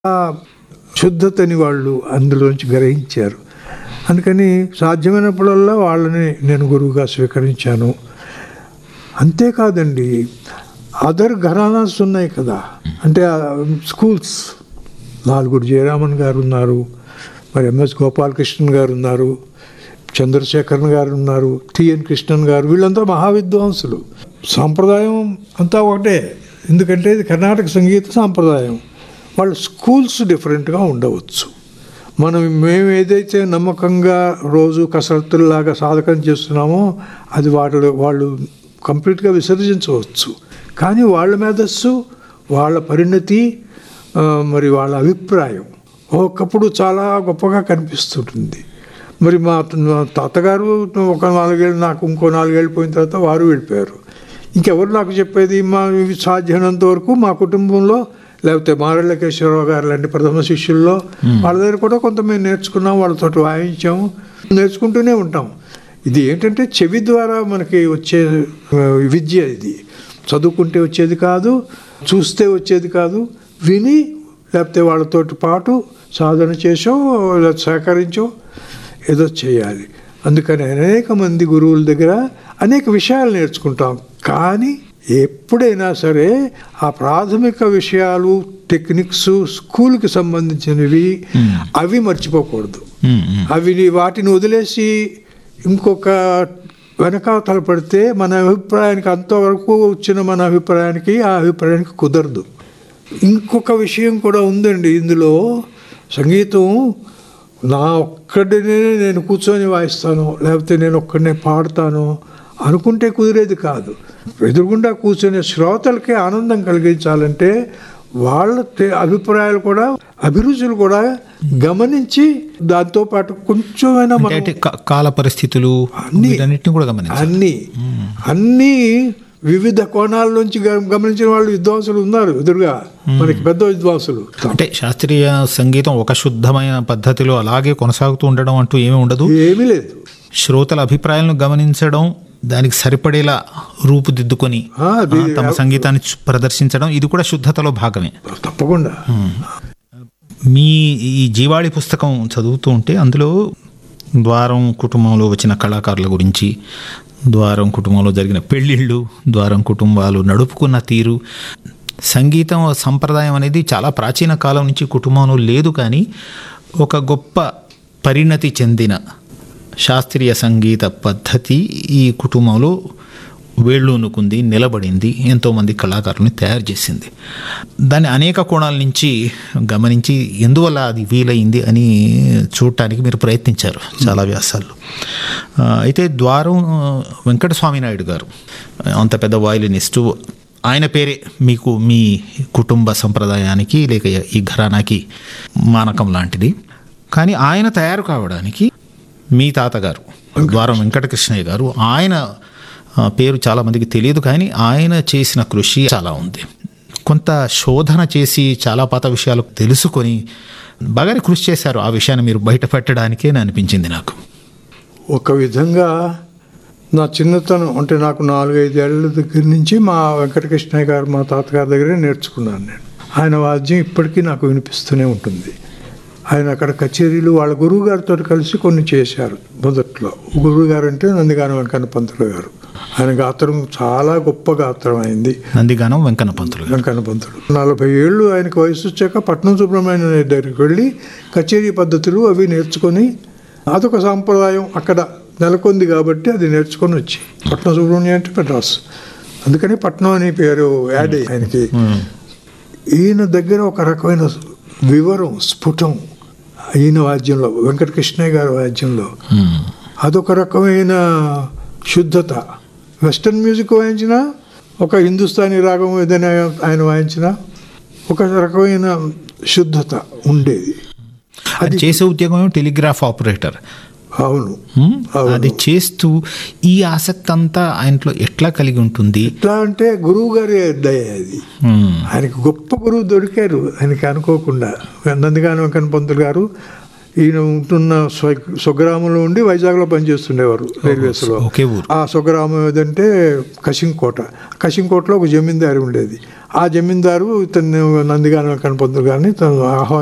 ఆ శుద్ధతని వాళ్ళు అందులోంచి గ్రహించారు అందుకని సాధ్యమైనప్పుడల్లా వాళ్ళని నేను గురువుగా స్వీకరించాను అంతేకాదండి అదర్ ఘరానాస్ ఉన్నాయి కదా అంటే ఆ స్కూల్స్ లాల్గుడి జయరామన్ గారు ఉన్నారు మరి ఎంఎస్ గోపాలకృష్ణన్ గారు ఉన్నారు చంద్రశేఖరన్ గారు ఉన్నారు టిఎన్ కృష్ణన్ గారు వీళ్ళంతా మహావిద్వాంసులు సాంప్రదాయం అంతా ఒకటే ఎందుకంటే ఇది కర్ణాటక సంగీత సాంప్రదాయం వాళ్ళ స్కూల్స్ డిఫరెంట్గా ఉండవచ్చు మనం మేము ఏదైతే నమ్మకంగా రోజు కసరత్తుల్లాగా సాధకం చేస్తున్నామో అది వాళ్ళు వాళ్ళు కంప్లీట్గా విసర్జించవచ్చు కానీ వాళ్ళ మేధస్సు వాళ్ళ పరిణతి ఆ, మరి వాళ్ళ అభిప్రాయం ఒకప్పుడు చాలా గొప్పగా కనిపిస్తుంటుంది మరి మా మా తాతగారు ఒక నాలుగేళ్ళు నాకు ఇంకో నాలుగేళ్ళు పోయిన తర్వాత వారు వెళ్ళిపోయారు ఇంకెవరు నాకు చెప్పేది మా ఇవి సాధ్యమైనంత వరకు మా కుటుంబంలో లేకపోతే మారెళ్ళ కేశవరావు గారు లాంటి ప్రథమ శిష్యుల్లో వాళ్ళ దగ్గర కూడా కొంత మేము నేర్చుకున్నాం వాళ్ళతో వాయించాము నేర్చుకుంటూనే ఉంటాం ఇది ఏంటంటే చెవి ద్వారా మనకి వచ్చే ఆ, విద్య ఇది చదువుకుంటే వచ్చేది కాదు చూస్తే వచ్చేది కాదు విని లేకపోతే వాళ్ళతోటి పాటు సాధన చేసో లేదా సహకరించో ఏదో చేయాలి అందుకని అనేక మంది గురువుల దగ్గర అనేక విషయాలు నేర్చుకుంటాం కానీ ఎప్పుడైనా సరే ఆ ప్రాథమిక విషయాలు టెక్నిక్స్ స్కూల్కి సంబంధించినవి అవి మర్చిపోకూడదు ఉమ్, ఉమ్. అవి వాటిని వదిలేసి ఇంకొక వెనక తలపడితే మన అభిప్రాయానికి అంతవరకు వచ్చిన మన అభిప్రాయానికి ఆ అభిప్రాయానికి కుదరదు ఇంకొక విషయం కూడా ఉందండి ఇందులో సంగీతం నా ఒక్కడినే నేను కూర్చొని వాయిస్తాను లేకపోతే నేను ఒక్కడనే పాడతాను అనుకుంటే కుదిరేది కాదు ఎదురుగుండా కూర్చొని శ్రోతలకి ఆనందం కలిగించాలంటే వాళ్ళ తే- అభిప్రాయాలు కూడా అభిరుచులు కూడా గమనించి దాంతో పాటు కొంచెమైనా అంటే మనం అంటే కా- కాల పరిస్థితులు అన్ని- వీటన్నిటిని కూడా గమనించాలి అన్ని అన్ని వివిధ కోణాల నుంచి గ- గమనించిన వాళ్ళు విద్వాంసులు ఉన్నారు ఎదురుగా మనకి పెద్ద విద్వాంసులు అంటే శాస్త్రీయ సంగీతం ఒక శుద్ధమైన పద్ధతిలో అలాగే కొనసాగుతూ ఉండడం అంటూ ఏమీ ఉండదు ఏమీ లేదు శ్రోతల అభిప్రాయాలను గమనించడం దానికి సరిపడేలా రూపుదిద్దుకొని ఆ, అది ఆ, తమ సంగీతాన్ని చు- ప్రదర్శించడం ఇది కూడా శుద్ధతలో భాగమే తప్పకుండా మీ ఈ జీవాళి పుస్తకం చదువుతూ ఉంటే అందులో ద్వారం కుటుంబంలో వచ్చిన కళాకారుల గురించి ద్వారం కుటుంబంలో జరిగిన పెళ్ళిళ్ళు ద్వారం కుటుంబాలు నడుపుకున్న తీరు సంగీతం సంప్రదాయం అనేది చాలా ప్రాచీన కాలం నుంచి కుటుంబంలో లేదు కానీ ఒక గొప్ప పరిణతి చెందిన శాస్త్రీయ సంగీత పద్ధతి ఈ కుటుంబంలో వేళ్ళూనుకుంది నిలబడింది ఎంతోమంది కళాకారుల్ని తయారు చేసింది దాన్ని అనేక కోణాల నుంచి గమనించి ఎందువల్ల అది వీలైంది అని చూడటానికి మీరు ప్రయత్నించారు చాలా వ్యాసాల్లో ఆ, అయితే ద్వారం వెంకటస్వామి నాయుడు గారు అంత పెద్ద వయలినిస్టు ఆయన పేరే మీకు మీ కుటుంబ సంప్రదాయానికి లేక ఈ ఘరానాకి మానకం లాంటిది కానీ ఆయన తయారు కావడానికి మీ తాతగారు ద్వారం వెంకటకృష్ణయ్య గారు ఆయన ఆ, పేరు చాలా మందికి తెలియదు కానీ ఆయన చేసిన కృషి చాలా ఉంది కొంత శోధన చేసి చాలా పాత విషయాలు తెలుసుకొని బాగానే కృషి చేశారు ఆ విషయాన్ని మీరు బయట పెట్టడానికే అనిపించింది నాకు ఒక విధంగా నా చిన్నతనం అంటే నాకు నాలుగైదేళ్ల దగ్గర నుంచి మా వెంకటకృష్ణయ్య గారు మా తాతగారి దగ్గరే నేర్చుకున్నాను నేను ఆయన వాద్యం ఇప్పటికీ నాకు వినిపిస్తూనే ఉంటుంది ఆయన అక్కడ కచేరీలు వాళ్ళ గురువు గారితో కలిసి కొన్ని చేశారు మొదట్లో గురువు గారు అంటే నందిగానం వెంకన్న పంతులు గారు ఆయన గాత్రం చాలా గొప్ప గాత్రం అయింది నందిగానం వెంకన్న పంతులు గారు వెంకన్న పంతులు నలభై ఏళ్ళు ఆయనకు వయసు వచ్చాక పట్నం సుబ్రహ్మణ్యం దగ్గరికి వెళ్ళి కచేరీ పద్ధతులు అవి నేర్చుకొని అదొక సాంప్రదాయం అక్కడ నెలకొంది కాబట్టి అది నేర్చుకొని వచ్చి పట్నం సుబ్రహ్మణ్యం అంటే మెడ్రాస్ అందుకని పట్నం అనే పేరు యాడ్ అయ్యి ఆయనకి ఈయన దగ్గర ఒక రకమైన వివరం స్ఫుటం ఈయన వాద్యంలో వెంకటకృష్ణయ్య గారి వాద్యంలో మ్మ్. అదొక రకమైన శుద్ధత వెస్టర్న్ మ్యూజిక్ వాయించిన ఒక హిందుస్థానీ రాగం ఏదైనా ఆయన వాయించిన ఒక రకమైన శుద్ధత ఉండేది అది చేసే ఉద్యోగం టెలిగ్రాఫ్ ఆపరేటర్ అవును మ్మ్. అవును. అది చేస్తూ ఈ ఆసక్తి అంతా ఆయనలో ఎట్లా కలిగి ఉంటుంది ఎట్లా అంటే గురువు గారి దయ అది మ్మ్. ఆయనకి గొప్ప గురువు దొరికారు ఆయనకి అనుకోకుండా నందిగాన వెంకన్న పంతులు గారు ఈయన ఉంటున్న స్వ స్వగ్రామంలో ఉండి వైజాగ్లో పనిచేస్తుండేవారు రైల్వేస్లో ఒకే ఊరు ఆ స్వగ్రామం ఏదంటే కశింకోట కశింకోటలో ఒక జమీందారు ఉండేది ఆ జమీందారు ఇతన్ని నందిగాన కనపొద్దు కానీ తను ఆహ్వానం